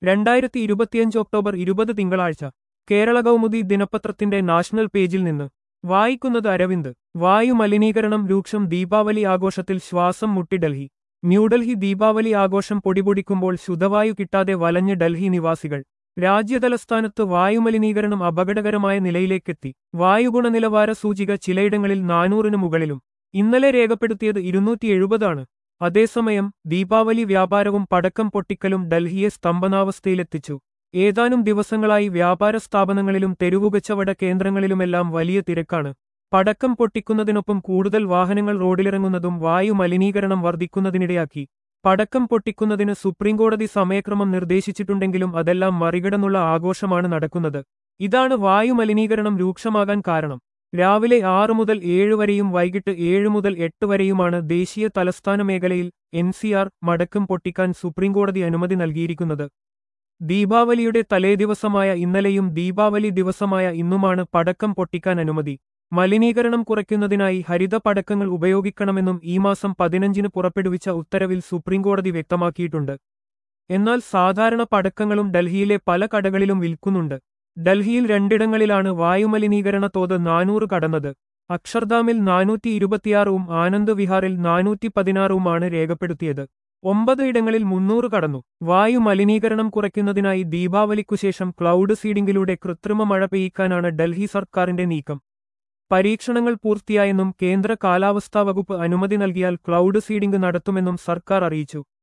രണ്ടായിരത്തി ഇരുപത്തിയഞ്ച് ഒക്ടോബർ ഇരുപത് തിങ്കളാഴ്ച കേരള കൗമുദി ദിനപത്രത്തിന്റെ നാഷണൽ പേജിൽ നിന്ന് വായിക്കുന്നത് അരവിന്ദ് വായു മലിനീകരണം രൂക്ഷം ദീപാവലി ആഘോഷത്തിൽ ശ്വാസം മുട്ടി ഡൽഹി ന്യൂഡൽഹി ദീപാവലി ആഘോഷം പൊടിപൊടിക്കുമ്പോൾ ശുദ്ധവായു കിട്ടാതെ വലഞ്ഞ് ഡൽഹി നിവാസികൾ രാജ്യതലസ്ഥാനത്ത് വായുമലിനീകരണം അപകടകരമായ നിലയിലേക്കെത്തി വായുഗുണനിലവാര സൂചിക ചിലയിടങ്ങളിൽ നാനൂറിനു മുകളിലും ഇന്നലെ രേഖപ്പെടുത്തിയത് ഇരുന്നൂറ്റി എഴുപതാണ് അതേസമയം ദീപാവലി വ്യാപാരവും പടക്കം പൊട്ടിക്കലും ഡൽഹിയെ സ്തംഭനാവസ്ഥയിലെത്തിച്ചു ഏതാനും ദിവസങ്ങളായി വ്യാപാര സ്ഥാപനങ്ങളിലും തെരുവുകച്ചവട കേന്ദ്രങ്ങളിലുമെല്ലാം വലിയ തിരക്കാണ് പടക്കം പൊട്ടിക്കുന്നതിനൊപ്പം കൂടുതൽ വാഹനങ്ങൾ റോഡിലിറങ്ങുന്നതും വായു മലിനീകരണം വർദ്ധിക്കുന്നതിനിടയാക്കി പടക്കം പൊട്ടിക്കുന്നതിന് സുപ്രീംകോടതി സമയക്രമം നിർദ്ദേശിച്ചിട്ടുണ്ടെങ്കിലും അതെല്ലാം മറികടന്നുള്ള ആഘോഷമാണ് നടക്കുന്നത് ഇതാണ് വായു മലിനീകരണം രൂക്ഷമാകാൻ കാരണം രാവിലെ ആറ് മുതൽ ഏഴ് വരെയും വൈകിട്ട് ഏഴ് മുതൽ എട്ട് വരെയുമാണ് ദേശീയ തലസ്ഥാന മേഖലയിൽ എൻ സി ആർ മടക്കം പൊട്ടിക്കാൻ സുപ്രീംകോടതി അനുമതി നൽകിയിരിക്കുന്നത് ദീപാവലിയുടെ തലേദിവസമായ ഇന്നലെയും ദീപാവലി ദിവസമായ ഇന്നുമാണ് പടക്കം പൊട്ടിക്കാൻ അനുമതി മലിനീകരണം കുറയ്ക്കുന്നതിനായി ഹരിത പടക്കങ്ങൾ ഉപയോഗിക്കണമെന്നും ഈ മാസം പതിനഞ്ചിന് പുറപ്പെടുവിച്ച ഉത്തരവിൽ സുപ്രീംകോടതി വ്യക്തമാക്കിയിട്ടുണ്ട് എന്നാൽ സാധാരണ പടക്കങ്ങളും ഡൽഹിയിലെ പല കടകളിലും വിൽക്കുന്നുണ്ട് ഡൽഹിയിൽ രണ്ടിടങ്ങളിലാണ് വായുമലിനീകരണ തോത് നാനൂറ് കടന്നത് അക്ഷർധാമിൽ നാനൂറ്റി ഇരുപത്തിയാറും ആനന്ദ് വിഹാറിൽ നാനൂറ്റി പതിനാറുമാണ് രേഖപ്പെടുത്തിയത് ഒമ്പത് ഇടങ്ങളിൽ മുന്നൂറ് കടന്നു വായു മലിനീകരണം കുറയ്ക്കുന്നതിനായി ദീപാവലിക്കുശേഷം ക്ലൗഡ് സീഡിംഗിലൂടെ കൃത്രിമ മഴ പെയ്യിക്കാനാണ് ഡൽഹി സർക്കാരിന്റെ നീക്കം പരീക്ഷണങ്ങൾ പൂർത്തിയായെന്നും കേന്ദ്ര കാലാവസ്ഥാ വകുപ്പ് അനുമതി നൽകിയാൽ ക്ലൗഡ് സീഡിംഗ് നടത്തുമെന്നും സർക്കാർ അറിയിച്ചു